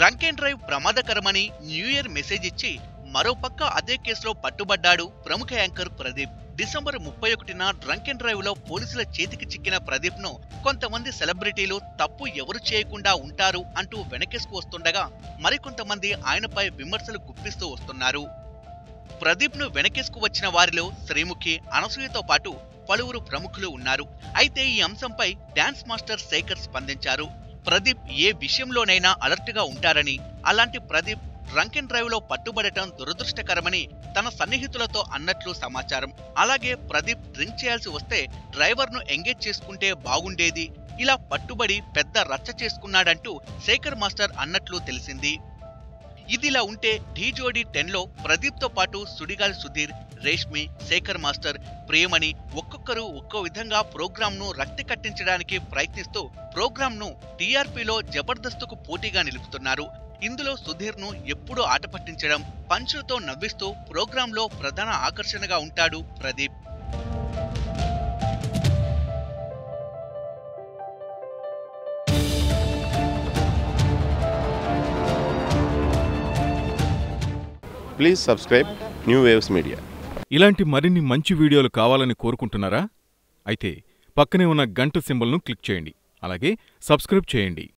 drunk and drive ప్రమాదకరమని new year message ఇచ్చి మరోపక్క అదే కేసులో పట్టుబడ్డాడు ప్రముఖ యాంకర్ ప్రదీప్ డిసెంబర్ ముప్పై ఒకటిన డ్రంక్ అండ్ డ్రైవ్ లో పోలీసుల చేతికి చిక్కిన ప్రదీప్ ను కొంతమంది సెలబ్రిటీలు తప్పు ఎవరు చేయకుండా ఉంటారు అంటూ వెనకేసుకు వస్తుండగా మరికొంతమంది ఆయనపై విమర్శలు గుప్పిస్తూ వస్తున్నారు ప్రదీప్ ను వెనకేసుకు వచ్చిన వారిలో శ్రీముఖి అనసూయతో పాటు పలువురు ప్రముఖులు ఉన్నారు అయితే ఈ అంశంపై డాన్స్ మాస్టర్ శేఖర్ స్పందించారు ప్రదీప్ ఏ విషయంలోనైనా అలర్ట్ గా ఉంటారని అలాంటి ప్రదీప్ డ్రంక్ అండ్ డ్రైవ్ లో పట్టుబడటం దురదృష్టకరమని తన సన్నిహితులతో అన్నట్లు సమాచారం అలాగే ప్రదీప్ డ్రింక్ చేయాల్సి వస్తే డ్రైవర్ ను ఎంగేజ్ చేసుకుంటే బాగుండేది ఇలా పట్టుబడి పెద్ద రచ్చ చేసుకున్నాడంటూ శేఖర్ మాస్టర్ అన్నట్లు తెలిసింది ఇదిలా ఉంటే ఢీ జోడీ టెన్ లో ప్రదీప్ తో పాటు సుడిగాలి సుధీర్ రేష్మి శేఖర్ మాస్టర్ ప్రియమణి ఒక్కొక్కరు ఒక్కో విధంగా ప్రోగ్రామ్ ను రక్తి కట్టించడానికి ప్రయత్నిస్తూ ప్రోగ్రామ్ ను టీఆర్పీలో జబర్దస్తుకు పోటీగా నిలుపుతున్నారు ఇందులో సుధీర్ ను ఎప్పుడూ ఆట పట్టించడం పంచులతో నవ్విస్తూ ప్రోగ్రామ్ లో ప్రధాన ఆకర్షణగా ఉంటాడు Pradeep please subscribe new waves media ఇలాంటి మరిన్ని మంచి వీడియోలు కావాలని కోరుకుంటున్నారా అయితే పక్కనే ఉన్న గంట సింబల్ను క్లిక్ చేయండి అలాగే సబ్స్క్రైబ్ చేయండి